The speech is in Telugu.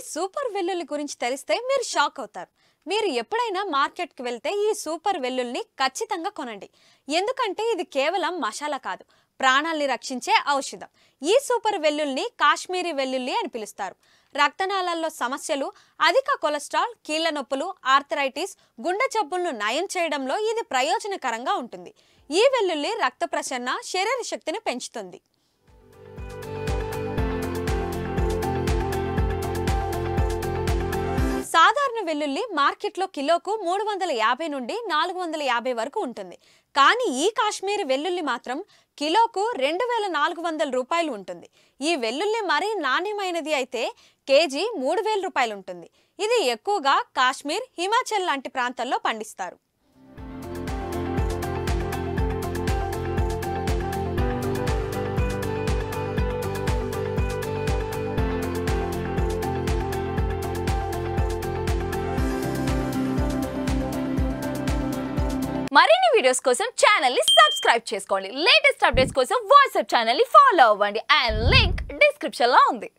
సూపర్ వెల్లుల్లి గురించి తెలిస్తే మీరు షాక్ అవుతారు మీరు ఎప్పుడైనా మార్కెట్కి వెళ్తే ఈ సూపర్ వెల్లుల్ని ఖచ్చితంగా కొనండి ఎందుకంటే ఇది కేవలం మసాలా కాదు ప్రాణాల్ని రక్షించే ఔషధం ఈ సూపర్ వెల్లుల్ని కాశ్మీరీ వెల్లుల్లి అని పిలుస్తారు రక్తనాళాల్లో సమస్యలు అధిక కొలెస్ట్రాల్ కీళ్ల నొప్పులు ఆర్థరైటిస్ గుండె జబ్బులను నయం చేయడంలో ఇది ప్రయోజనకరంగా ఉంటుంది ఈ వెల్లుల్లి రక్త ప్రసరణ శరీర శక్తిని పెంచుతుంది సాధారణ వెల్లుల్లి మార్కెట్లో కిలోకు మూడు వందల యాభై నుండి నాలుగు వందల యాభై వరకు ఉంటుంది కానీ ఈ కాశ్మీరీ వెల్లుల్లి మాత్రం కిలోకు రెండు వేల నాలుగు వందల రూపాయలు ఉంటుంది ఈ వెల్లుల్లి మరీ నాణ్యమైనది అయితే కేజీ మూడు వేల రూపాయలు ఉంటుంది ఇది ఎక్కువగా కాశ్మీర్ హిమాచల్ లాంటి ప్రాంతాల్లో పండిస్తారు మరిన్ని వీడియోస్ కోసం ఛానల్ ని సబ్స్క్రైబ్ చేసుకోండి లేటెస్ట్ అప్డేట్స్ కోసం వాట్సాప్ ఛానల్ ని ఫాలో అవ్వండి అండ్ లింక్ డిస్క్రిప్షన్ లో ఉంది